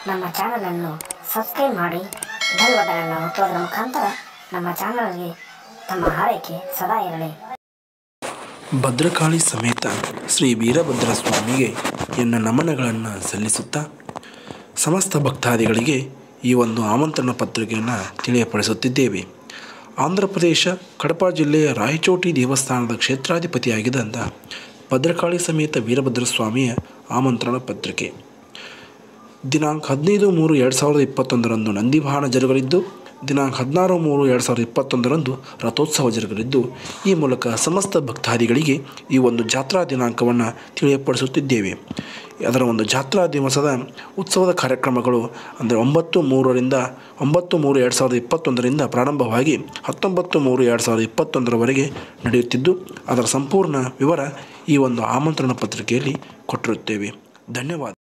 ನಮ್ಮ ಚಾನಲನ್ನು ಸಬ್ಸ್ಕ್ರೈಬ್ ಮಾಡಿ ಬೆಲ್ ಬಟನನ್ನು ಒತ್ತುವುದರ ಮುಖಾಂತರ ನಮ್ಮ ಚಾನಲ್ಗೆ ತಮ್ಮ ಹಾರೈಕೆ ಸದಾ ಇರಲಿ ಭದ್ರಕಾಳಿ ಸಮೇತ ಶ್ರೀ ವೀರಭದ್ರ ಸ್ವಾಮಿಗೆ ಎನ್ನ ನಮನಗಳನ್ನು ಸಲ್ಲಿಸುತ್ತಾ ಸಮಸ್ತ ಭಕ್ತಾದಿಗಳಿಗೆ ಈ ಒಂದು ಆಮಂತ್ರಣ ಪತ್ರಿಕೆಯನ್ನು ತಿಳಿಯಪಡಿಸುತ್ತಿದ್ದೇವೆ ಆಂಧ್ರ ಪ್ರದೇಶ ಕಡಪ ಜಿಲ್ಲೆಯ ರಾಯಚೋಟಿ ದೇವಸ್ಥಾನದ ಕ್ಷೇತ್ರಾಧಿಪತಿಯಾಗಿದ್ದಂಥ ಭದ್ರಕಾಳಿ ಸಮೇತ ವೀರಭದ್ರ ಸ್ವಾಮಿಯ ಆಮಂತ್ರಣ ಪತ್ರಿಕೆ ದಿನಾಂಕ ಹದಿನೈದು ಮೂರು ಎರಡು ಸಾವಿರದ ಇಪ್ಪತ್ತೊಂದರಂದು ನಂದಿವಾಹನ ಜರುಗಲಿದ್ದು ದಿನಾಂಕ ಹದಿನಾರು ಮೂರು ಎರಡು ಸಾವಿರದ ಇಪ್ಪತ್ತೊಂದರಂದು ರಥೋತ್ಸವ ಜರುಗಲಿದ್ದು ಈ ಮೂಲಕ ಸಮಸ್ತ ಭಕ್ತಾದಿಗಳಿಗೆ ಈ ಒಂದು ಜಾತ್ರಾ ದಿನಾಂಕವನ್ನು ತಿಳಿಯಪಡಿಸುತ್ತಿದ್ದೇವೆ ಅದರ ಒಂದು ಜಾತ್ರಾ ದಿವಸದ ಉತ್ಸವದ ಕಾರ್ಯಕ್ರಮಗಳು ಅಂದರೆ ಒಂಬತ್ತು ಮೂರರಿಂದ ಒಂಬತ್ತು ಮೂರು ಎರಡು ಸಾವಿರದ ಇಪ್ಪತ್ತೊಂದರಿಂದ ಪ್ರಾರಂಭವಾಗಿ ಹತ್ತೊಂಬತ್ತು ಮೂರು ಎರಡು ಸಾವಿರದ ಇಪ್ಪತ್ತೊಂದರವರೆಗೆ ನಡೆಯುತ್ತಿದ್ದು ಅದರ ಸಂಪೂರ್ಣ ವಿವರ ಈ ಒಂದು ಆಮಂತ್ರಣ ಪತ್ರಿಕೆಯಲ್ಲಿ ಕೊಟ್ಟಿರುತ್ತೇವೆ ಧನ್ಯವಾದ